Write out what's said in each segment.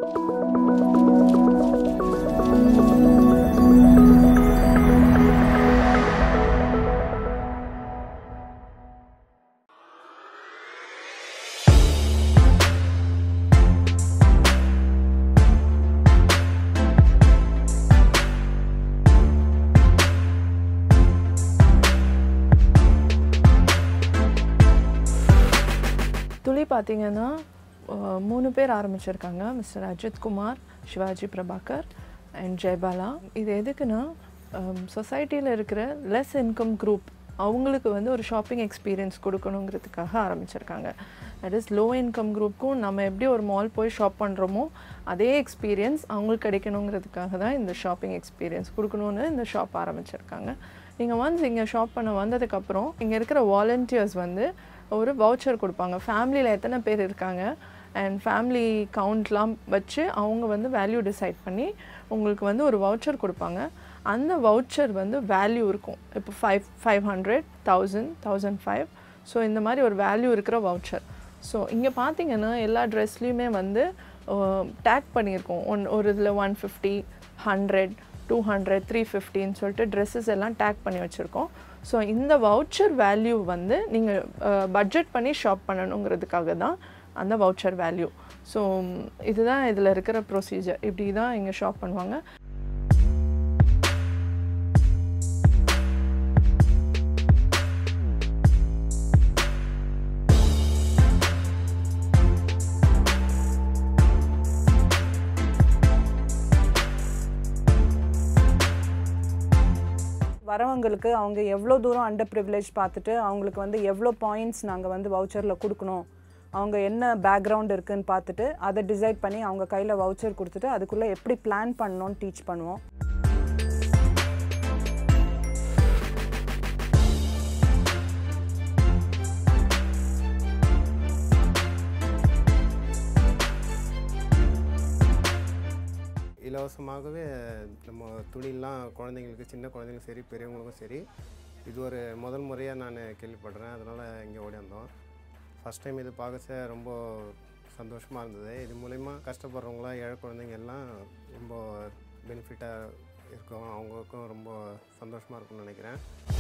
துளி பார்த்தீங்கன்னா அஹ், மூணு பேர் ஆரம்பிச்சிருக்காங்க மிஸ்டர் அஜித் குமார் சிவாஜி பிரபாகர் அண்ட் ஜெயபாலா இது எதுக்குன்னா சொசைட்டியில் இருக்கிற லெஸ் இன்கம் குரூப் அவங்களுக்கு வந்து ஒரு ஷாப்பிங் எக்ஸ்பீரியன்ஸ் கொடுக்கணுங்கிறதுக்காக ஆரம்பிச்சிருக்காங்க தட் இஸ் லோ இன்கம் குரூப்புக்கும் நம்ம எப்படி ஒரு மால் போய் ஷாப் பண்ணுறோமோ அதே எக்ஸ்பீரியன்ஸ் அவங்களுக்கு கிடைக்கணுங்கிறதுக்காக தான் இந்த ஷாப்பிங் எக்ஸ்பீரியன்ஸ் கொடுக்கணுன்னு இந்த ஷாப் ஆரம்பிச்சிருக்காங்க நீங்கள் ஒன்ஸ் இங்கே ஷாப் பண்ண வந்ததுக்கப்புறம் இங்கே இருக்கிற வாலண்டியர்ஸ் வந்து ஒரு வவுச்சர் கொடுப்பாங்க ஃபேமிலியில் எத்தனை பேர் இருக்காங்க அண்ட் ஃபேமிலி கவுண்ட்லாம் வச்சு அவங்க வந்து வேல்யூ டிசைட் பண்ணி உங்களுக்கு வந்து ஒரு வவுச்சர் கொடுப்பாங்க அந்த வவுச்சர் வந்து வேல்யூ இருக்கும் இப்போ five five hundred thousand thousand five so இந்த மாதிரி ஒரு வேல்யூ இருக்கிற வவுச்சர் ஸோ இங்கே பார்த்தீங்கன்னா எல்லா ட்ரெஸ்லேயுமே வந்து டேக் பண்ணியிருக்கோம் ஒன் ஒரு இதில் one fifty hundred two hundred three ஃபிஃப்டின்னு சொல்லிட்டு ட்ரெஸ்ஸஸ் எல்லாம் டேக் பண்ணி வச்சுருக்கோம் ஸோ இந்த வவுச்சர் வேல்யூ வந்து நீங்கள் பட்ஜெட் பண்ணி ஷாப் பண்ணணுங்கிறதுக்காக தான் அந்த வவுச்சர் வேல்யூ ஸோ இதுதான் இதில் இருக்கிற ப்ரொசீஜர் இப்படி தான் இங்கே ஷாப் பண்ணுவாங்க வரவங்களுக்கு அவங்க எவ்வளோ தூரம் அண்டர் ப்ரிவிலேஜ் பார்த்துட்டு அவங்களுக்கு வந்து எவ்வளோ பாயிண்ட்ஸ் நாங்கள் வந்து வவுச்சரில் கொடுக்கணும் அவங்க என்ன பேக்ரவுண்ட் இருக்குன்னு பார்த்துட்டு அதை டிசைட் பண்ணி அவங்க கையில் வவுச்சர் கொடுத்துட்டு அதுக்குள்ளே எப்படி பிளான் பண்ணணும்னு டீச் பண்ணுவோம் இலவசமாகவே நம்ம துணிலாம் குழந்தைங்களுக்கு சின்ன குழந்தைங்களுக்கும் சரி பெரியவங்களுக்கும் சரி இது ஒரு முதல் முறையாக நான் கேள்விப்படுறேன் அதனால் இங்கே ஓடியாந்தோம் ஃபஸ்ட் டைம் இது பார்க்க ரொம்ப சந்தோஷமாக இருந்தது இது மூலயமா கஷ்டப்படுறவங்களாம் ஏழை குழந்தைங்க எல்லாம் ரொம்ப பெனிஃபிட்டாக இருக்கும் அவங்களுக்கும் ரொம்ப சந்தோஷமாக இருக்கும்னு நினைக்கிறேன்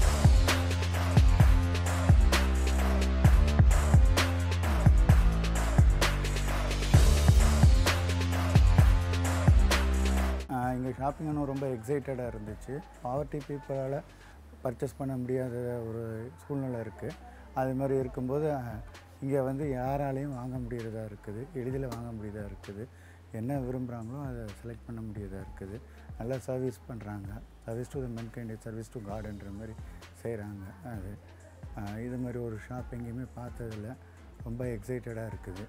இங்கே ஷாப்பிங் இன்னும் ரொம்ப எக்ஸைட்டடாக இருந்துச்சு பாவர்ட்டி பீப்புளால் பர்ச்சேஸ் பண்ண முடியாத ஒரு சூழ்நிலை இருக்குது அது மாதிரி இருக்கும்போது இங்கே வந்து யாராலையும் வாங்க முடியறதா இருக்குது எளிதில் வாங்க முடியதா இருக்குது என்ன விரும்புகிறாங்களோ அதை செலக்ட் பண்ண முடியதா இருக்குது நல்லா சர்வீஸ் பண்ணுறாங்க service to the mankind service to கார்டுன்ற மாதிரி செய்கிறாங்க அது அஹ், இது மாதிரி ஒரு ஷாப் எங்கேயுமே பார்த்ததில்ல ரொம்ப எக்ஸைட்டடாக இருக்குது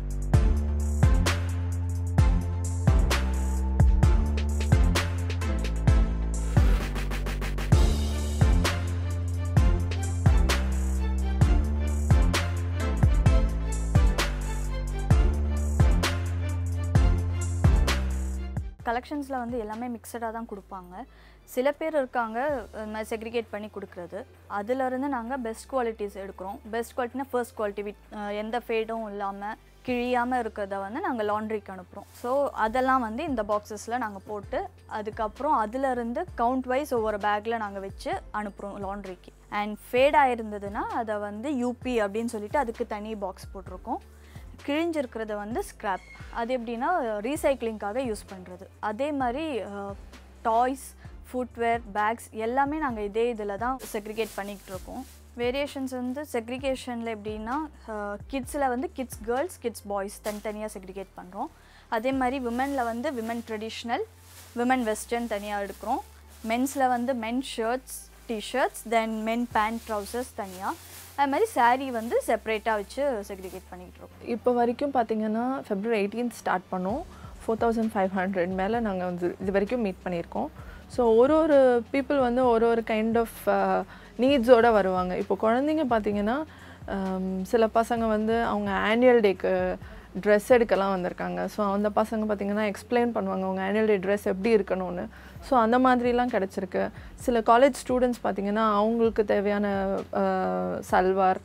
கலெக்ஷன்ஸில் வந்து எல்லாமே மிக்சடாக தான் கொடுப்பாங்க சில பேர் இருக்காங்க இந்த மாதிரி செக்ரிகேட் பண்ணி கொடுக்குறது அதுலேருந்து நாங்கள் பெஸ்ட் குவாலிட்டிஸ் எடுக்கிறோம் பெஸ்ட் குவாலிட்டினா ஃபர்ஸ்ட் குவாலிட்டி வித் எந்த ஃபேடும் இல்லாமல் கிழியாமல் இருக்கிறத வந்து நாங்கள் லாண்ட்ரிக்கு அனுப்புகிறோம் ஸோ அதெல்லாம் வந்து இந்த பாக்ஸஸில் நாங்கள் போட்டு அதுக்கப்புறம் அதுலேருந்து கவுண்ட் வைஸ் ஒவ்வொரு பேக்கில் நாங்கள் வச்சு அனுப்புகிறோம் லாண்ட்ரிக்கு அண்ட் ஃபேட் ஆயிருந்ததுன்னா அதை வந்து யூபி அப்படின்னு சொல்லிட்டு அதுக்கு தனி பாக்ஸ் போட்டிருக்கோம் கிழிஞ்சிருக்கிறத வந்து ஸ்க்ராப் அது எப்படின்னா ரீசைக்ளிங்காக யூஸ் பண்ணுறது அதே மாதிரி டாய்ஸ் ஃபுட்வேர் பேக்ஸ் எல்லாமே நாங்கள் இதே இதில் தான் செக்ரிகேட் பண்ணிக்கிட்டு இருக்கோம் வேரியேஷன்ஸ் வந்து செக்ரிகேஷனில் எப்படின்னா கிட்ஸில் வந்து கிட்ஸ் கேர்ள்ஸ் கிட்ஸ் பாய்ஸ் தனித்தனியாக செக்ரிகேட் பண்ணுறோம் அதே மாதிரி விமனில் வந்து விமன் ட்ரெடிஷ்னல் விமன் வெஸ்டர்ன் தனியாக எடுக்கிறோம் மென்ஸில் வந்து men shirts T-shirts then men pant trousers தனியாக அது மாதிரி saree வந்து செப்பரேட்டாக வச்சு செக்ரிகேட் பண்ணிக்கிட்டு இருக்கோம் இப்போ வரைக்கும் பார்த்தீங்கன்னா ஃபெப்ரவரி எயிட்டீன் ஸ்டார்ட் பண்ணோம் ஃபோர் தௌசண்ட் ஃபைவ் ஹண்ட்ரட் மேலே நாங்கள் வந்து இது வரைக்கும் மீட் பண்ணியிருக்கோம் ஸோ ஒரு ஒரு பீப்புள் வந்து ஒரு ஒரு கைண்ட் ஆஃப் நீட்ஸோடு வருவாங்க இப்போ குழந்தைங்க பார்த்தீங்கன்னா ஆம், சில பசங்க வந்து அவங்க ஆனுவல் டேக்கு ட்ரெஸ் எடுக்கலாம் வந்திருக்காங்க ஸோ அந்த பசங்க பார்த்தீங்கன்னா எக்ஸ்பிளைன் பண்ணுவாங்க அவங்க ஆனுவல் டே ட்ரெஸ் எப்படி இருக்கணும்னு ஸோ அந்த மாதிரிலாம் கிடச்சிருக்கு சில காலேஜ் ஸ்டூடெண்ட்ஸ் பார்த்தீங்கன்னா அவங்களுக்கு தேவையான அஹ், சல்வார்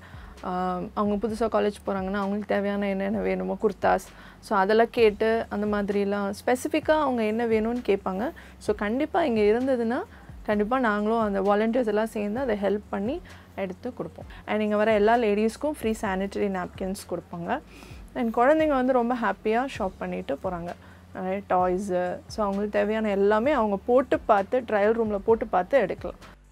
ஆஹ் அவங்க புதுசாக காலேஜ் போகிறாங்கன்னா அவங்களுக்கு தேவையான என்னென்ன வேணுமோ குர்தாஸ் ஸோ அதெல்லாம் கேட்டு அந்த மாதிரிலாம் ஸ்பெசிஃபிக்காக அவங்க என்ன வேணும்னு கேட்பாங்க ஸோ கண்டிப்பாக இங்கே இருந்ததுன்னா கண்டிப்பாக நாங்களும் அந்த வாலண்டியர்ஸ் எல்லாம் சேர்ந்து அதை ஹெல்ப் பண்ணி எடுத்து கொடுப்போம் அண்ட் இங்கே வர எல்லா லேடிஸ்க்கும் ஃப்ரீ சானிட்டரி நாப்கின்ஸ் கொடுப்பாங்க அண்ட் குழந்தைங்க வந்து ரொம்ப ஹாப்பியாக ஷாப் பண்ணிட்டு போகிறாங்க நிறைய டாய்ஸு ஸோ அவங்களுக்கு தேவையான எல்லாமே அவங்க போட்டு பார்த்து ட்ரையல் ரூமில் போட்டு பார்த்து எடுக்கலாம்